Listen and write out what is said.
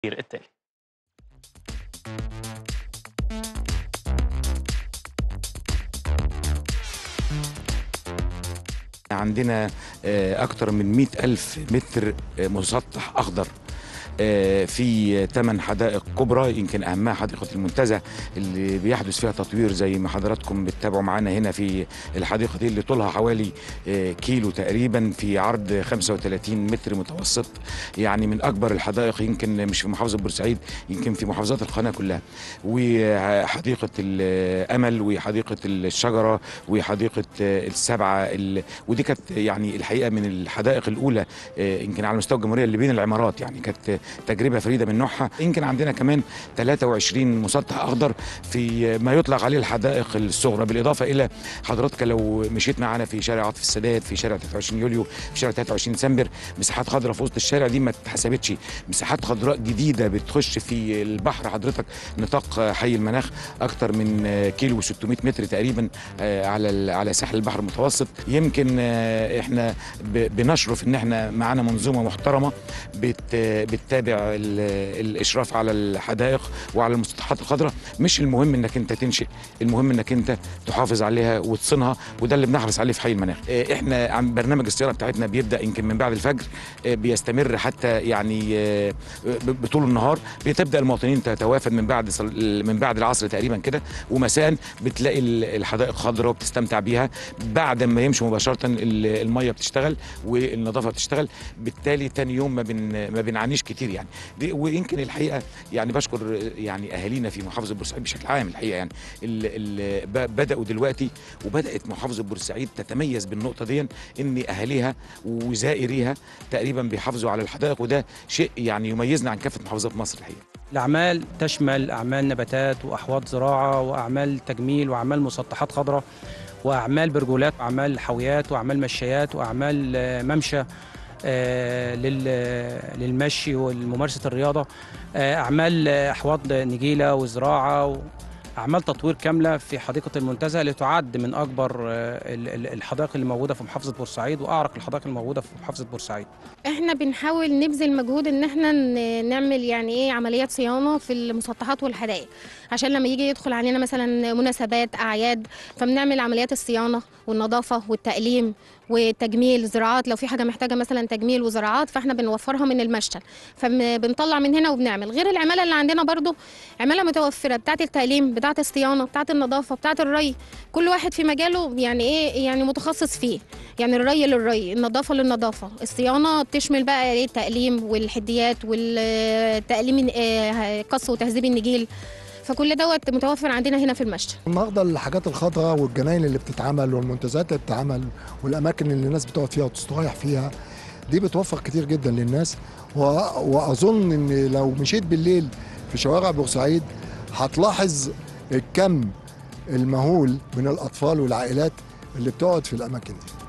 التالي عندنا آه، أكتر من مئة ألف متر آه، مسطح أخضر آه، في ثمان حدائق كبرى يمكن أهمها حديقة المنتزه اللي بيحدث فيها تطوير زي ما حضراتكم بتتابعوا معانا هنا في الحديقة دي اللي طولها حوالي آه، كيلو تقريبا في عرض 35 متر متوسط يعني من أكبر الحدائق يمكن مش في محافظة بورسعيد يمكن في محافظات القناة كلها وحديقة الأمل وحديقة الشجرة وحديقة آه، السبعة ال- ودي كانت يعني الحقيقة من الحدائق الأولى آه، يمكن على مستوى الجمهورية اللي بين العمارات يعني كانت تجربة فريدة من نوعها يمكن عندنا كمان 23 مسطح أخضر في ما يطلق عليه الحدائق الصغرى بالإضافة إلى حضرتك لو مشيت معانا في شارع عاطف السادات في شارع 23 يوليو في شارع 23 ديسمبر مساحات خضراء في وسط الشارع دي ما اتحسبتش مساحات خضراء جديدة بتخش في البحر حضرتك نطاق حي المناخ أكتر من كيلو و600 متر تقريبا آه، على ال- على ساحل البحر المتوسط يمكن آه، احنا ب- بنشرف ان احنا معانا منظومه محترمه بت بتتابع ال- الاشراف على الحدائق وعلى المسطحات الخضراء مش المهم انك انت تنشئ المهم انك انت تحافظ عليها وتصونها وده اللي بنحرص عليه في حي المناخ آه، احنا عن برنامج الصيانه بتاعتنا بيبدا يمكن من بعد الفجر آه، بيستمر حتى يعني آه، ب- بطول النهار بتبدا المواطنين تتوافد من بعد صل- من بعد العصر تقريبا كده ومساء بتلاقي ال- الحدائق خضراء وبتستمتع بيها بعد ما يمشوا مباشره ال- الميه بتشتغل والنظافه بتشتغل بالتالي تاني يوم ما بن ما بنعانيش كتير يعني دي ويمكن الحقيقه يعني بشكر يعني اهالينا في محافظه بورسعيد بشكل عام الحقيقه يعني ال ال ب- بداوا دلوقتي وبدات محافظه بورسعيد تتميز بالنقطه دي ان اهاليها وزائريها تقريبا بيحافظوا على الحدائق وده شيء يعني يميزنا عن كافه محافظات مصر الحقيقه الأعمال تشمل أعمال نباتات وأحواض زراعة وأعمال تجميل وأعمال مسطحات خضراء وأعمال برجولات وأعمال حاويات وأعمال مشايات وأعمال آه، ممشى آه، لل- للمشي والممارسة الرياضة آه، أعمال آه، أحواض نجيلة وزراعة أعمال تطوير كاملة في حديقة المنتزه اللي تعد من أكبر آه، ال- ال- الحدائق اللي موجودة في محافظة بورسعيد وأعرق الحدائق الموجودة في محافظة بورسعيد احنا بنحاول نبذل مجهود ان احنا ن- نعمل يعني ايه عمليات صيانه في المسطحات والحدائق عشان لما يجي يدخل علينا مثلا مناسبات اعياد فبنعمل عمليات الصيانه والنظافه والتقليم والتجميل زراعات لو في حاجه محتاجه مثلا تجميل وزراعات فاحنا بنوفرها من المشتل فبنطلع من هنا وبنعمل غير العماله اللي عندنا برضو عماله متوفره بتاعه التقليم بتاعه الصيانه بتاعه النظافه بتاعه الري كل واحد في مجاله يعني ايه يعني متخصص فيه يعني الري للري النظافه للنظافه الصيانه بتشمل بقى ايه التقليم والحديات والتقليم آه، قص وتهذيب النجيل فكل دوت متوفر عندنا هنا في المشتل النهارده الحاجات الخضراء والجناين اللي بتتعمل والمنتزهات اللي بتتعمل والاماكن اللي الناس بتقعد فيها وتستريح فيها دي بتوفر كتير جدا للناس و- واظن ان لو مشيت بالليل في شوارع بورسعيد هتلاحظ الكم المهول من الاطفال والعائلات اللي بتقعد في الاماكن دي